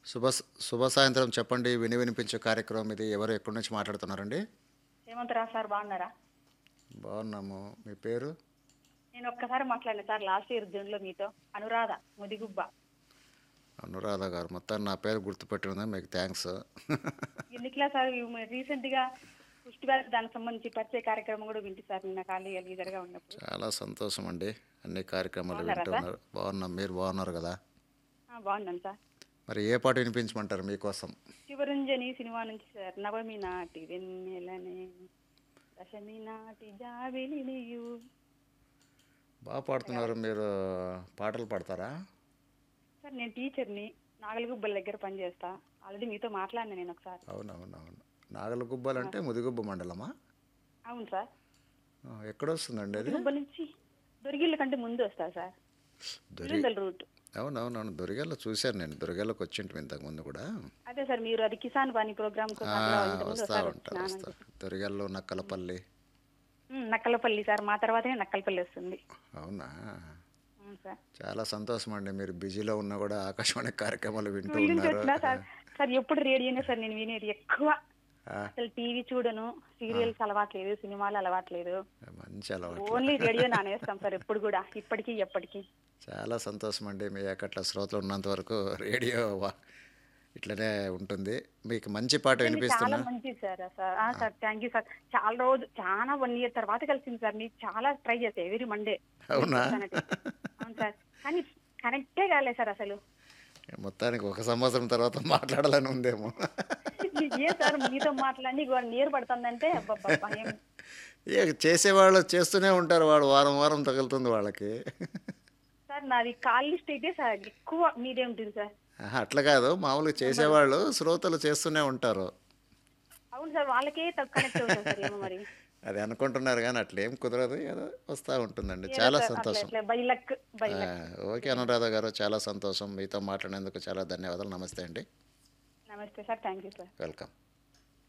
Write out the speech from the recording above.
శుభ శుభ సాయంత్రం చెప్పండి విని వినిపించే కార్యక్రమం ఇది ఎవరు ఎక్కడి నుంచి మాట్లాడుతున్నారండి హేమంతరావు సార్ బాగున్నారా బాగున్నాము మీ పేరు నేను ఒక్కసారి మాట్లాడిన సార్ లాస్ట్ ఇయర్ జూన్లో మీతో అనురాధ ముదిగుబ్బ అనురాధ గారు మొత్తం నా పేరు గుర్తుపెట్టింది మీకు థ్యాంక్స్ ఎందుకులా సార్ రీసెంట్గా పుష్టి వ్యాధి దానికి సంబంధించి పరిచయ కార్యక్రమం కూడా వింటి సార్ నిన్న ఖాళీ లీడర్గా ఉన్నప్పుడు చాలా సంతోషం అండి అన్ని కార్యక్రమాలు బాగున్నారా వింటున్నారు బాగున్నాం మీరు బాగున్నారు కదా ఆ, బాగున్నాను సార్ మరి ఏ పాట వినిపించమంటారు మీకోసం శివరంజని సినిమా నుంచి సార్ నవమి నాటి వెన్నెలనే దశమి నాటి జాబిలి నీయు బాగా పాడుతున్నారు మీరు పాటలు పాడతారా సార్ నేను టీచర్ని నాగలగుబ్బల దగ్గర పనిచేస్తా ఆల్రెడీ మీతో మాట్లాడినా నేను ఒకసారి అవునవునవును నాగలగుబ్బలు అంటే ముదిగుబ్బ మండలమా అవును సార్ ఆ, ఎక్కడ వస్తుందండి అది గుబ్బ నుంచి దొరికిళ్ళ కంటే ముందు వస్తా సార్ దొరి ఇరుందల రూట్ అవునవునవును దొరిగేళ్ళ చూశాను నేను దొరిగేళ్ళకి వచ్చింటి ఇంతకు ముందు కూడా అదే సార్ మీరు అది కిసాన్ వాణి ప్రోగ్రామ్ ఆ, వస్తా ఉంటా వస్తా దొరిగేళ్ళు నక్కలపల్లి నక్కలపల్లి సార్ మా తర్వాతనే నక్కలపల్లి వస్తుంది అవునా అవును సార్ చాలా సంతోషం అండి మీరు బిజీలో ఉన్నా కూడా ఆకాశవాణి కార్యక్రమాలు వింటూ వీళ్ళని ఉన్నారు పెట్టినా సార్ సార్ ఎప్పుడు రేడియోనే సార్ నేను వినేది ఎక్కువ ఆ, అసలు టీవీ చూడను సీరియల్స్ అలవాట్లేదు సినిమాలు అలవాట్లేదు మంచి అలవాటు ఓన్లీ రేడియో నానేస్తాం సార్ ఎప్పుడు కూడా ఇప్పటికీ ఎప్పటికీ చాలా సంతోషం అండి మీ అక్కట్ల శ్రోతలు ఉన్నంత వరకు రేడియో వా- ఇట్లనే ఉంటుంది మీకు మంచి పాట చాలా వినిపిస్తున్నా మంచిది సార్ సార్ ఆ, సార్ థ్యాంక్ యూ సార్ చాలా రోజు చాలా వన్ ఇయర్ తర్వాత కలిసింది సార్ మీకు చాలా ట్రై చేస్తాయి ఎవరీ మండే అవునా అవును సార్ కానీ కనెక్టే కాలేదు సార్ అసలు మొత్తానికి ఒక సంవత్సరం తర్వాత మాట్లాడాలని ఉందేమో ఏ సార్ మీతో మాట్లాడి వన్ ఇయర్ పడుతుందంటే అబ్బబ్బబ్బా, ఏం ఇక చేసేవాళ్ళు చేస్తూనే ఉంటారు వాడు వారం వారం తగులుతుంది వాళ్ళకి సార్ నాది కాల్ లిస్ట్ అయితే సార్ ఎక్కువ మీదే ఉంటుంది సార్ ఆహా, అట్లా కాదు మామూలుగా చేసేవాళ్ళు శ్రోతలు చేస్తూనే ఉంటారు అవును సార్ వాళ్ళకే తక్కువ కనెక్ట్ అవుతుంది సార్ ఏమో మరి అది అనుకుంటున్నారు కానీ అట్లా ఏం కుదరదు ఏదో వస్తూ ఉంటుందండి చాలా సార్, అట్లా సంతోషం అట్లా బై లక్ బై ఆ, ఓకే అనురాధ గారు చాలా సంతోషం మీతో మాట్లాడినందుకు చాలా ధన్యవాదాలు నమస్తే అండి నమస్తే sir thank you sir welcome